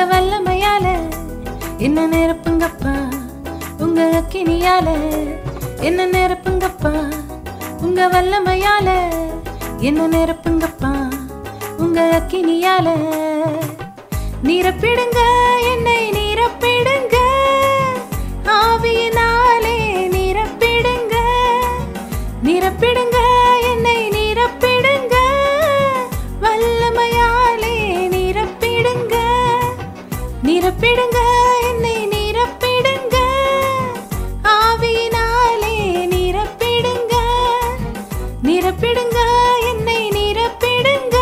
வல்லமையால என்ன நிரப்புங்கப்பா உங்க அக்கினியால என்ன நிரப்புங்கப்பா உங்க வல்லமையால என்ன நிரப்புங்கப்பா உங்க அக்கினியால நிரப்பிடுங்க என்னை நிரப்பிடுங்க ஆவியினாலே நிரப்பிடுங்க நிரப்பிடுங்க என்னை நிரப்பிடுங்க வல்லமையாலே நிரப்பிடுங்க நிரப்பிடுங்க என்னை நிரப்பிடுங்க ஆவியினாலே நிரப்பிடுங்க நிரப்பிடுங்க என்னை நிரப்பிடுங்க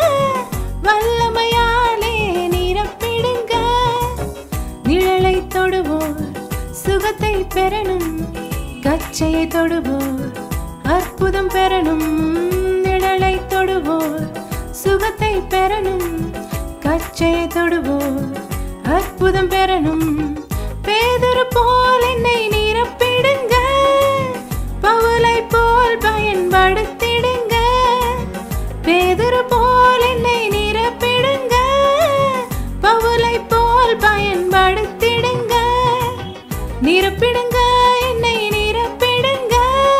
வல்லமையாலே நிரப்பிடுங்க நிழலை தொடுவோர் சுகத்தை பெறணும் கச்சையை தொடுவோர் அற்புதம் பெறணும் நிழலை தொடுவோர் சுகத்தை பெறணும் கச்சையை தொடுவோர் அற்புதம் பெறணும் பேதொரு போல் என்னை நிரப்பிடுங்க பவுலை போல் பயன்படுத்திடுங்க பேதுரு போல் என்னை நிரப்பிடுங்க பவுலை போல் பயன்படுத்திடுங்க நிரப்பிடுங்க என்னை நிரப்பிடுங்க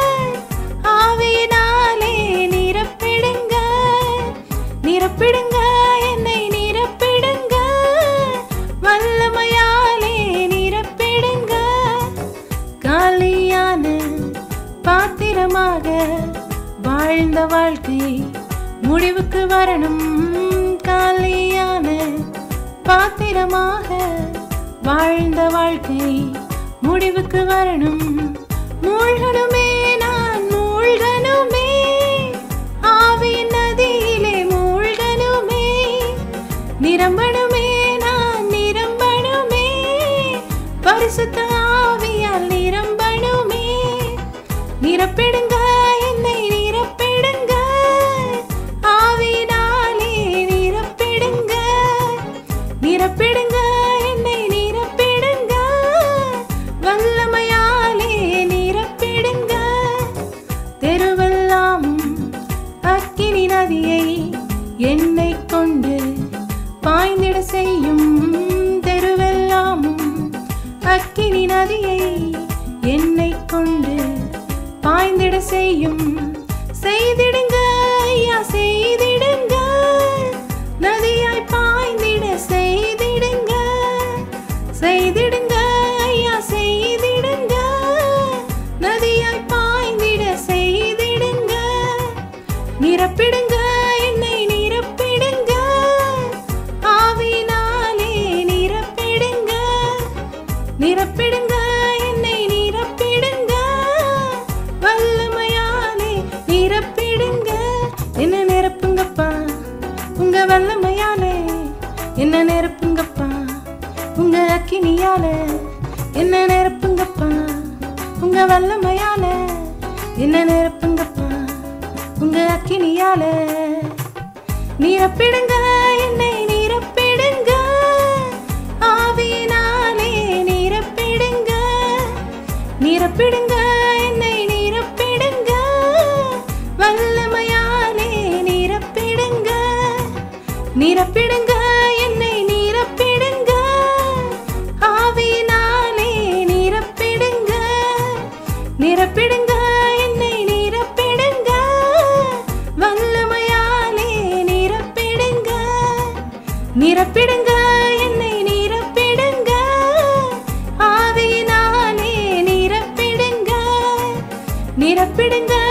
ஆவியினாலே நிரப்பிடுங்க நிரப்பிடுங்க என்னை நிரப்பிடுங்க வல்லமையாலே நிரப்பிடுங்க காலியான பாத்திரமாக வாழ்ந்த வாழ்க்கை முடிவுக்கு வரணும் காலியான பாத்திரமாக வாழ்ந்த வாழ்க்கை முடிவுக்கு வரணும் மூழ்கணுமே நான் மூழ்கணுமே ஆவியின் நதியிலே மூழ்கணுமே நிரம்பணுமே நான் நிரம்பணுமே பரிசுத்த ஆவியால் நிரம்பணுமே நிரப்பிடுங்க என்னை நிரப்பிடுங்க ஆவியினாலே நிரப்பிடுங்க நிரப்பிடுங்க என்னை நிரப்பிடுங்க வல்லமையாலே நிரப்பிடுங்க தெருவெல்லாம் அக்கினி நதியை என்னை கொண்டு பாய்ந்திட செய்யும் தெருவெல்லாமும் அக்கினி நதியை என்னை கொண்டு பாய்ந்திட செய்யும் செய்திடுங்க ஐயா செய்திடுங்க நதியாய் பாய்ந்திட செய்திடுங்க செய்திடுங்க ஐயா செய்திடுங்க நதியாய் பாய்ந்திட செய்திடுங்க நிரப்பிடுங்க என்னை நிரப்பிடுங்க ஆவியினாலே நிரப்பிடுங்க நிரப்பிடுங்க என்னை நிரப்பிடுங்க வல்லமையாலே நிரப்பிடுங்க என்ன நிரப்புங்கப்பா உங்க வல்லமையாலே என்ன நிரப்புங்கப்பா உங்க அக்கினியால என்ன நிரப்புங்கப்பா உங்க வல்லமையால என்ன நிரப்புங்கப்பா உங்க அக்கினியால நிரப்பிடுங்க என்னை நிரப்பிடுங்க ஆவியினாலே நிரப்பிடுங்க நிரப்பிடுங்க என்னை நிரப்பிடுங்க வல்லமையாலே நிரப்பிடுங்க நிரப்பிடுங்க என்னை நிரப்பிடுங்க ஆவியினாலே நிரப்பிடுங்க நிரப்பிடுங்க என்னை நிரப்பிடுங்க வல்லமையாலே நிரப்பிடுங்க நிரப்பிடுங்க என்னை நிரப்பிடுங்க ஆவியினாலே நிரப்பிடுங்க நிரப்பிடுங்க